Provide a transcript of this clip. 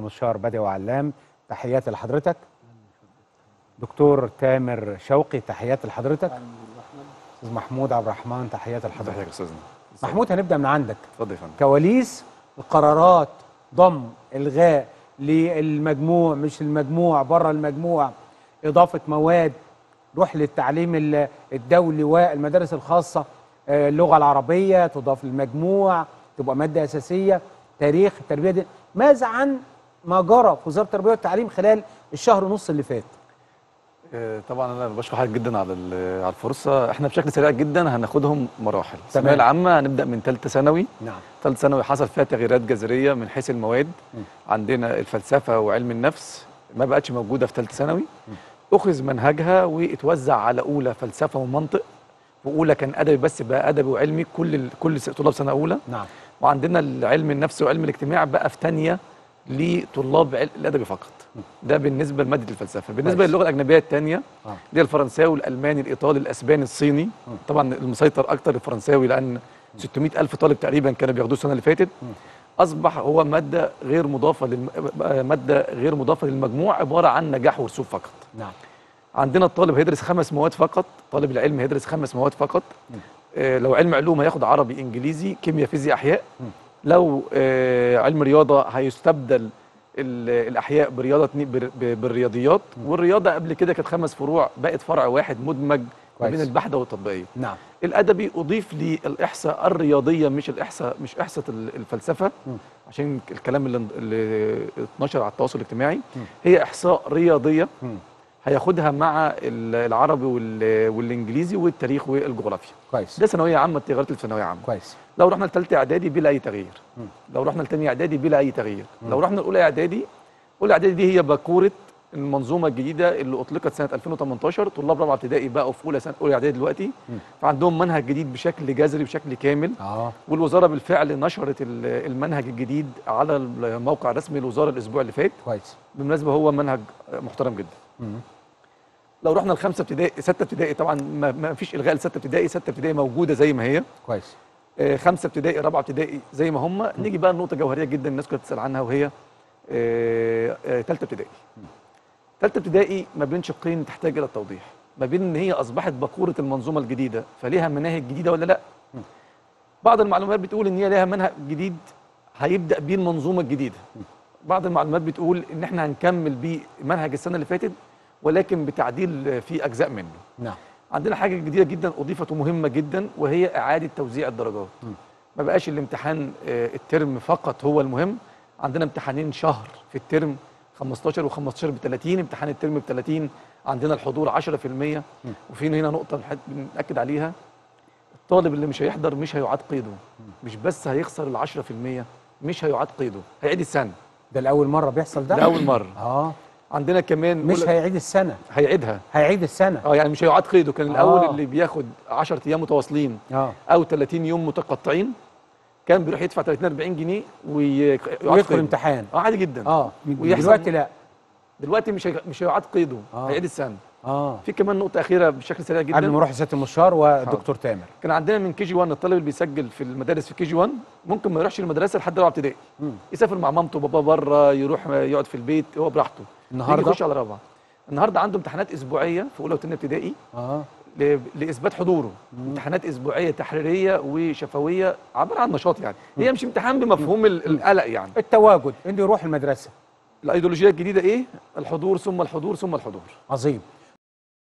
المستشار بدوي علام تحياتي لحضرتك دكتور تامر شوقي تحياتي لحضرتك استاذ محمود عبد الرحمن تحياتي حضرتك لحضرتك يا استاذنا محمود هنبدا من عندك اتفضل يا فندم كواليس القرارات ضم الغاء للمجموع مش المجموع بره المجموع اضافه مواد روح للتعليم ال- الدولي والمدارس الخاصه آه، اللغه العربيه تضاف للمجموع تبقى ماده اساسيه تاريخ التربيه دي ماذا عن ما جرى في وزاره التربيه والتعليم خلال الشهر ونص اللي فات آه، طبعا انا بشكر حضرتك جدا على ال- على الفرصه احنا بشكل سريع جدا هناخدهم مراحل الثانويه العامه هنبدا من ثالثه ثانوي نعم ثالثه ثانوي حصل فيها تغييرات جذريه من حيث المواد عندنا الفلسفه وعلم النفس ما بقتش موجوده في ثالثه ثانوي اخذ منهجها واتوزع على اولى فلسفه ومنطق واولى كان ادبي بس بقى ادبي وعلمي كل ال- كل س- طلاب سنه اولى نعم وعندنا العلم النفس وعلم الاجتماع بقى في ثانيه لطلاب عل- الادبي فقط ده بالنسبه لماده الفلسفه بالنسبه كويس. للغه الاجنبيه الثانيه آه. اللي هي الفرنساوي الالماني الايطالي الاسباني الصيني طبعا المسيطر اكتر الفرنساوي لان 600 الف طالب تقريبا كانوا بياخدوه السنه اللي فاتت اصبح هو ماده غير مضافه للم... بقى ماده غير مضافه للمجموع عباره عن نجاح ورسوب فقط نعم عندنا الطالب هيدرس خمس مواد فقط طالب العلم هيدرس خمس مواد فقط آه لو علم علوم هياخد عربي انجليزي كيمياء فيزياء احياء لو آه علم رياضه هيستبدل ال- الاحياء برياضه اتنين- بر- ب- بالرياضيات والرياضه قبل كده كانت خمس فروع بقت فرع واحد مدمج ما بين كويس. البحث والتطبيقيه نعم الادبي اضيف للاحصاء الرياضيه مش الاحصاء مش احصاء ال- الفلسفه عشان الكلام اللي اللي اتنشر على التواصل الاجتماعي هي احصاء رياضيه هياخدها مع ال- العربي وال- والانجليزي والتاريخ والجغرافيا كويس ده ثانويه عامه التغيرات الثانويه عامه كويس لو رحنا لثالثه اعدادي بلا اي تغيير لو رحنا لثانيه اعدادي بلا اي تغيير لو رحنا لاولى اعدادي اولى اعدادي دي هي باكوره المنظومه الجديده اللي اطلقت سنه 2018 طلاب رابعه ابتدائي بقوا في اولى سنه اولى اعدادي دلوقتي فعندهم منهج جديد بشكل جذري بشكل كامل اه والوزاره بالفعل نشرت ال- المنهج الجديد على الموقع الرسمي للوزاره الاسبوع اللي فات كويس بالمناسبه هو منهج محترم جدا لو رحنا لخمسه ابتدائي سته ابتدائي طبعا ما, ما فيش الغاء لسته ابتدائي سته ابتدائي موجوده زي ما هي كويس آه، خمسه ابتدائي رابعه ابتدائي زي ما هم نيجي بقى لنقطه جوهريه جدا الناس كلها بتسال عنها وهي ثالثه ابتدائي ثالثه ابتدائي ما بين شقين تحتاج الى التوضيح ما بين ان هي اصبحت باكوره المنظومه الجديده فليها مناهج جديده ولا لا بعض المعلومات بتقول ان هي لها منهج جديد هيبدا بيه المنظومه الجديده بعض المعلومات بتقول ان احنا هنكمل بيه منهج السنه اللي فاتت ولكن بتعديل في اجزاء منه نعم عندنا حاجه جديده جدا اضيفت ومهمه جدا وهي اعاده توزيع الدرجات ما بقاش الامتحان آه، الترم فقط هو المهم عندنا امتحانين شهر في الترم 15 و15 ب 30 امتحان الترم ب 30 عندنا الحضور 10% وفي هنا نقطه بنحد- بنأكد عليها الطالب اللي مش هيحضر مش هيعاد قيده مش بس هيخسر ال 10% مش هيعاد قيده هيعيد السنه ده لاول مره بيحصل ده ده اول مره اه عندنا كمان مش أولى- هيعيد السنه هيعيدها هيعيد السنه اه يعني مش هيعاد قيده كان الاول آه. اللي بياخد 10 ايام متواصلين اه او 30 يوم متقطعين كان بيروح يدفع 30 40 جنيه ويقعد ويدخل امتحان اه عادي جدا اه ويحصل- دلوقتي لا دلوقتي مش هي... مش هيعاد قيده آه. هيعيد السنه اه في كمان نقطه اخيره بشكل سريع جدا قبل ما نروح لسياده المستشار ودكتور تامر كان عندنا من كي جي 1 الطالب اللي بيسجل في المدارس في كي جي 1 ممكن ما يروحش المدرسه لحد رابعه ابتدائي يسافر مع مامته وباباه بره يروح يقعد في البيت هو براحته النهاردة؟ يجي يخش على رابعه النهارده عنده امتحانات اسبوعيه في اولى وثانيه ابتدائي اه ل- لاثبات حضوره امتحانات اسبوعيه تحريريه وشفويه عباره عن نشاط يعني هي مش امتحان بمفهوم ال- القلق يعني التواجد انه يروح المدرسه الايديولوجيه الجديده ايه الحضور ثم الحضور ثم الحضور عظيم